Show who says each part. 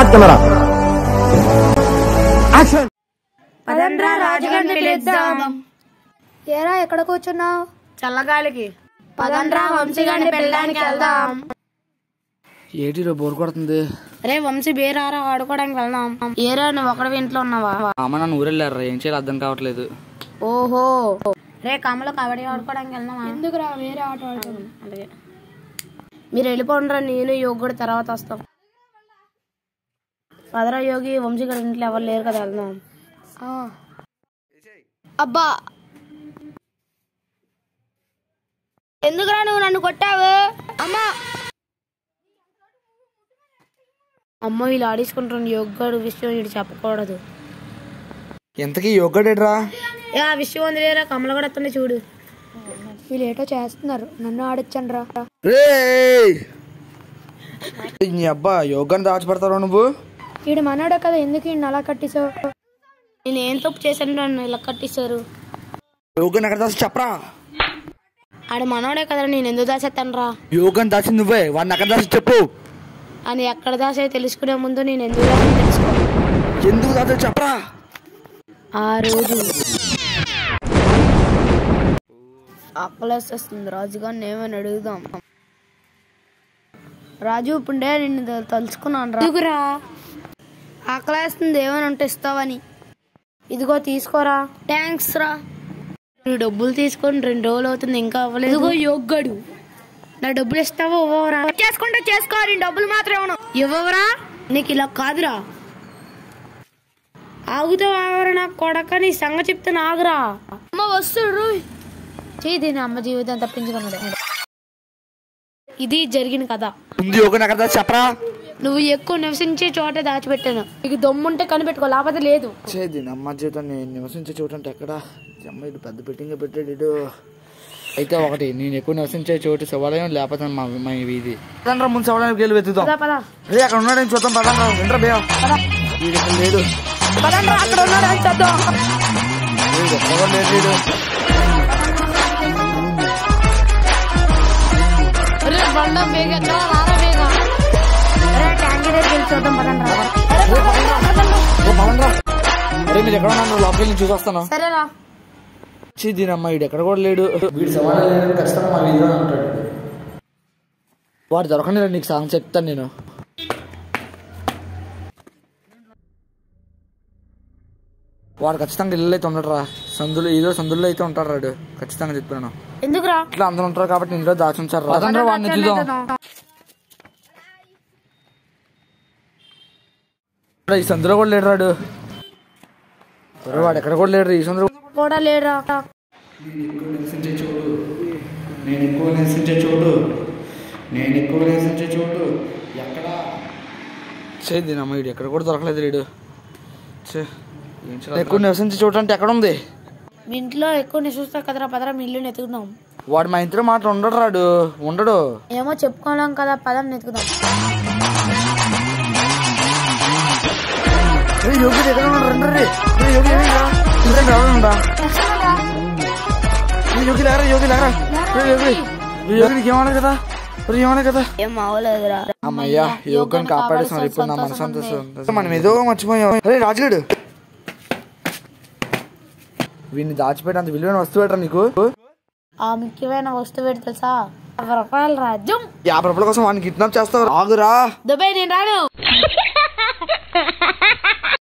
Speaker 1: Start camera action
Speaker 2: పదండ్రా రాజుగారిని పిలుద్దాం
Speaker 3: ఏరా ఎక్కడ కూర్చున్నావు
Speaker 2: చల్లగాలికి పదండ్రా వంశీగారిని పెళ్ళడానికి వెళ్దాం
Speaker 4: ఏటిరో బోర్ కొడుతుంది
Speaker 2: రే వంశీ బేరారా ఆడుకోవడానికి వెళ్దాం ఏరా నువ్వు ఒకటి ఇంట్లో ఉన్నావా
Speaker 4: అమ్మ నన్ను ఊరెళ్ళారా ఏం చేయాలి అర్థం కావట్లేదు
Speaker 2: ఓహో రే కమలో కబడ్డీ ఆడుకోవడానికి వెళ్దామా
Speaker 3: ఎందుకురా వేరే ఆట ఆడుకుందాం
Speaker 2: అలాగే మీరు వెళ్ళిపోండ్రా నేను యోగి కూడా తర్వాత వస్తాం పదరా యోగి వంశీ గారి ఇంట్లో ఎవరు లేరు కదా వెళ్దాం
Speaker 3: అబ్బా ఎందుకురా నువ్వు నన్ను కొట్టావు అమ్మా
Speaker 2: అమ్మో ఇలా ఆడించుకుంటున్న యోగి గారు విషయం ఇటు చెప్పకూడదు
Speaker 4: ఎంతకీ యొక్కడేట్రా
Speaker 2: ఏ, ఆ విషయం ఉంది లేరా కమల కూడా వస్తుంది చూడు
Speaker 3: వీళ్ళు ఏటో చేస్తున్నారు నన్ను ఆడిచ్చండి రా
Speaker 4: రే నీ అబ్బా యోగాన్ని దాచిపెడతావు నువ్వు
Speaker 3: వీడు మనోడే కదా ఎందుకు ఈయన అలా కట్టేసావు
Speaker 2: నేను ఏం తప్పు చేశాను నన్ను ఇలా కట్టిస్తారు
Speaker 4: యోగాన్ని ఎక్కడ దాచి చెప్పరా
Speaker 2: ఆడ మనోడే కదా నేను ఎందుకు దాచేస్తాను రా
Speaker 4: యోగాన్ని దాచి నువ్వే వాడిని ఎక్కడ దాచి చెప్పు
Speaker 2: అని ఎక్కడ దాసే తెలుసుకునే ముందు నేను ఎందుకు దాచానో తెలుసుకో
Speaker 4: ఎందుకు దాచో చెప్పరా
Speaker 2: ఆ రోజు ఆకలేస్తుంది రాజుగారిని ఏమని అడుగుదాం రాజు ఇప్పుడే నిన్ను తె- తలుచుకున్నాను రా ఎందుకురా ఆకలేస్తుంది ఏమని ఉంటే ఇస్తావని ఇదిగో తీసుకోరా థ్యాంక్స్ రా నువ్వు డబ్బులు తీసుకొని రెండు రోజులు అవుతుంది ఇంకా అవ్వలేదు ఇదిగో యొగ్గడు నా డబ్బులు ఇస్తావా ఇవ్వవరా చేసుకుంటే చేసుకో నేను డబ్బులు మాత్రం ఇవ్వను ఇవ్వవరా నీకు ఇలా కాదురా ఆగుతావు ఆగరా నాకు కొడక నీ సంగ చెప్తే ఆగురా అమ్మ వస్తుడు చేయి దీని అమ్మ జీవితం తప్పించుకున్నాడు ఇది జరిగిన కథ
Speaker 4: ముందు యోగాన్ని ఎక్కడ దాచి చెప్పరా
Speaker 2: నువ్వు ఎక్కువ నివసించే చోట దాచిపెట్టాను నీకు దమ్ముంటే కనిపెట్టుకో లేకపోతే లేదు
Speaker 4: చేది అమ్మ జీవితాన్ని నివసించే చోటు అంటే ఎక్కడ ఈ అమ్మ ఇటు పెద్ద పెట్టింగ్ పెట్టాడు ఇటు అయితే ఒకటి నేను ఎక్కువ నివసించే చోటు శివాలయం లేకపోతే మా మా వీధి పదండ్రా ముందు శివాలయానికి వెళ్ళి వెతుకుదాం
Speaker 2: పదా పదా
Speaker 4: రే అక్కడ ఉన్నాడని చూద్దాం పదండ్రా వింట్రా భయ వీడు ఇక్కడ లేడు
Speaker 2: పదండ్రా అక్కడ ఉన్నాడు అని చూద్దాం
Speaker 4: వీడు ఎక్కడ కూడా లేడు వీడు.
Speaker 2: రే బండ బేగ ఎక్కడ రారా బేగ రే ట్యాంక్ దగ్గరికి వెళ్ళి చూద్దాం పదండ్రా
Speaker 4: ఓ పదండ్రా అరే మీరు ఎక్కడ ఉన్నారు లోపలికి వెళ్ళి చూసొస్తాను
Speaker 2: సరేరా
Speaker 4: చీ దీని అమ్మ వీడు ఎక్కడ కూడా లేడు వీడు సవాలు లేడు ఖచ్చితంగా మా వీధిలో ఉంటాడు వాడు దొరకని నీకు సాంగ్ చెప్తాను నేను వాడు ఖచ్చితంగా ఇల్లు అయితే ఉండడు రా సందులో ఏదో సందుల్లో అయితే ఉంటాడు రాడు ఖచ్చితంగా చెప్పాను
Speaker 2: ఎందుకురా
Speaker 4: ఇట్లా అందరూ ఉంటారు కాబట్టి ఇంట్లో దాచుంచారు రా పదండ్రా వాడిని చూద్దాం రా, ఈ సందులో కూడా లేడు రాడు ఒరే, వాడు ఎక్కడ కూడా లేడు ఈ సందులో
Speaker 2: కూడా లేరా
Speaker 4: నివసించే చోటు నేను ఎక్కువ నివసించే చోటు నేను ఎక్కువ నివసించే చోటు ఎక్కడ చేద్ది నమ్మ వీడు ఎక్కడ కూడా దొరకలేదు వీడు ఛే, ఏం చేయాలి? ఎక్కువ నివసించే చోటు అంటే ఎక్కడ ఉంది
Speaker 2: మీ ఇంట్లో ఎక్కువ నిశ్వస్తా కదరా పదరా మీ ఇల్లు ఎతుకుదాం
Speaker 4: వాడు మా ఇంట్లో మాట ఉండడు రాడు ఉండడు
Speaker 2: ఏమో చెప్పుకోలేం కదా పదం ఎతుకుదాం
Speaker 4: రే, యోగి ఎక్కడ ఉన్నాడు రండి రే. రే, యోగి ఏమైందిరా? ఇంకేం రావడంరా? రే, యోగి లేరా యోగి లేరా రే, యోగి రే, యోగి నీకు ఏమన్నా కదా రే, ఏమన్నా కదా
Speaker 2: ఏం అవలేదురా
Speaker 4: అమ్మయ్యా యోగాన్ని కాపాడేస్తున్నారు ఇప్పుడు నా మనసు అంతా సంతోషం. మనం ఏదో మర్చిపోయాం అరే రాజుగాడు వీడిని దాచిపెట్టేంత విలువైన వస్తువు ఏంట్రా నీకు
Speaker 2: ఆ ముఖ్యమైన వస్తువు ఏంటి తెలుసా యాభై రూపాయల రాజ్యం
Speaker 4: యాభై రూపాయల కోసం వాడిని కిడ్నాప్ చేస్తావు ఆగురా
Speaker 2: దుబాయ్ నేను రాను